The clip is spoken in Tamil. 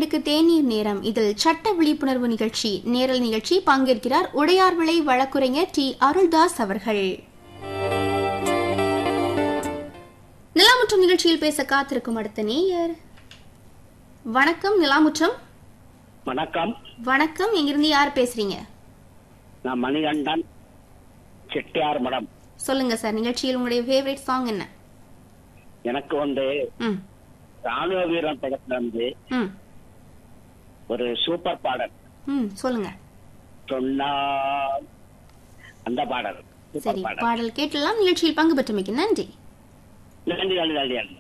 இரண்டிற்கு தேநீர் நேரம் இதில் சட்ட விழிப்புணர்வு நிகழ்ச்சி நேரல் நிகழ்ச்சி பங்கேற்கிறார் உடையார் விளை வழக்குரைஞர் டி அருள்தாஸ் அவர்கள் நிலாமுற்றம் நிகழ்ச்சியில் பேச காத்திருக்கும் அடுத்த நேயர் வணக்கம் நிலாமுற்றம் வணக்கம் வணக்கம் எங்கிருந்து யார் பேசுறீங்க நான் மணிகண்டன் செட்டியார் மடம் சொல்லுங்க சார் நிகழ்ச்சியில் உங்களுடைய ஃபேவரட் சாங் என்ன எனக்கு வந்து ம் ராணுவ வீரன் படத்துல இருந்து ம் ஒரு சூப்பர் பாடல் ம் சொல்லுங்க சொன்னால் அந்த பாடல் சரி சூப்பர் பாடல் பாடல் கேட்டலாம் நிகழ்ச்சியில் பங்கு பெற்றமைக்கு நன்றி நன்றி நன்றி நன்றி நன்றி